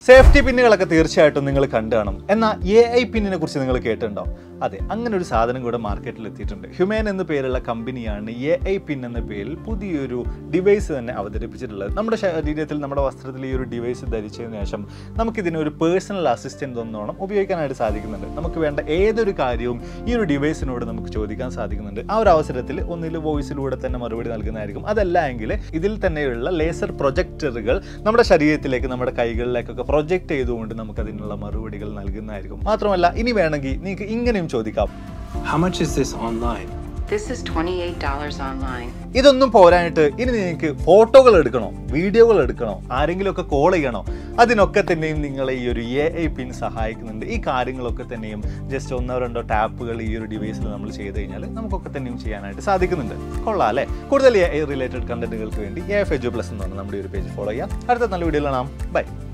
Safety പിന്നുകളൊക്കെ തീർച്ചയായിട്ടും നിങ്ങൾ കണ്ടു കാണും എന്നാൽ എ ഐ പിന്നിനെ കുറിച്ച് നിങ്ങൾ കേട്ടിട്ടുണ്ടോ അതെ അങ്ങനെ ഒരു സാധനം കൂടെ മാർക്കറ്റിൽ എത്തിയിട്ടുണ്ട് ഹ്യൂമൻ എന്ന പേരുള്ള കമ്പനിയാണ് എ ഐ പിൻ എന്ന പേരിൽ പുതിയൊരു ഡിവൈസ് തന്നെ അവതരിപ്പിച്ചിട്ടുള്ളത് നമ്മുടെ ശരീരത്തിൽ നമ്മുടെ വസ്ത്രത്തിൽ ഈ ഒരു ഡിവൈസ് ധരിച്ചതിന് ശേഷം നമുക്കിതിനെ ഒരു പേഴ്സണൽ അസിസ്റ്റൻ്റ് ഒന്നോണം ഉപയോഗിക്കാനായിട്ട് സാധിക്കുന്നുണ്ട് നമുക്ക് വേണ്ട ഏതൊരു കാര്യവും ഈ ഒരു ഡിവൈസിനോട് നമുക്ക് ചോദിക്കാൻ സാധിക്കുന്നുണ്ട് ആ ഒരു അവസരത്തിൽ ഒന്നിൽ വോയിസിലൂടെ തന്നെ മറുപടി നൽകുന്നതായിരിക്കും അതല്ല എങ്കിൽ ഇതിൽ തന്നെയുള്ള ലേസർ പ്രൊജക്ടറുകൾ നമ്മുടെ ശരീരത്തിലേക്ക് നമ്മുടെ കൈകളിലേക്കൊക്കെ പ്രൊജക്ട് ചെയ്തുകൊണ്ട് നമുക്ക് അതിനുള്ള മറുപടികൾ നൽകുന്നതായിരിക്കും മാത്രമല്ല ഇനി വേണമെങ്കിൽ നിങ്ങൾക്ക് ഇങ്ങനെയും ചോദിക്കാം How much is this online? This is $28 online. ഇതൊന്നും പോരാനായിട്ട് ഇനി നിങ്ങൾക്ക് ഫോട്ടോകൾ എടുക്കണോ വീഡിയോകൾ എടുക്കണോ ആരെങ്കിലുമൊക്കെ കോൾ ചെയ്യണോ അതിനൊക്കെ തന്നെയും നിങ്ങളെ ഈ ഒരു എ ഐ പിൻ സഹായിക്കുന്നുണ്ട് ഈ കാര്യങ്ങളൊക്കെ തന്നെയും ജസ്റ്റ് ഒന്നോ രണ്ടോ ടാപ്പുകൾ ഈ ഒരു ഡിവൈസിൽ നമ്മൾ ചെയ്ത് കഴിഞ്ഞാൽ നമുക്കൊക്കെ തന്നെയും ചെയ്യാനായിട്ട് സാധിക്കുന്നുണ്ട് കൊള്ളാം അല്ലേ കൂടുതൽ എ ഐ റിലേറ്റഡ് കണ്ടന്റുകൾക്ക് വേണ്ടി എ എഫ് എജു പ്ലസ് എന്ന് പറഞ്ഞ നമ്മുടെ ഈ ഒരു പേജ് ഫോളോ ചെയ്യാം അടുത്ത നല്ല വീഡിയോയിൽ കാണാം ബൈ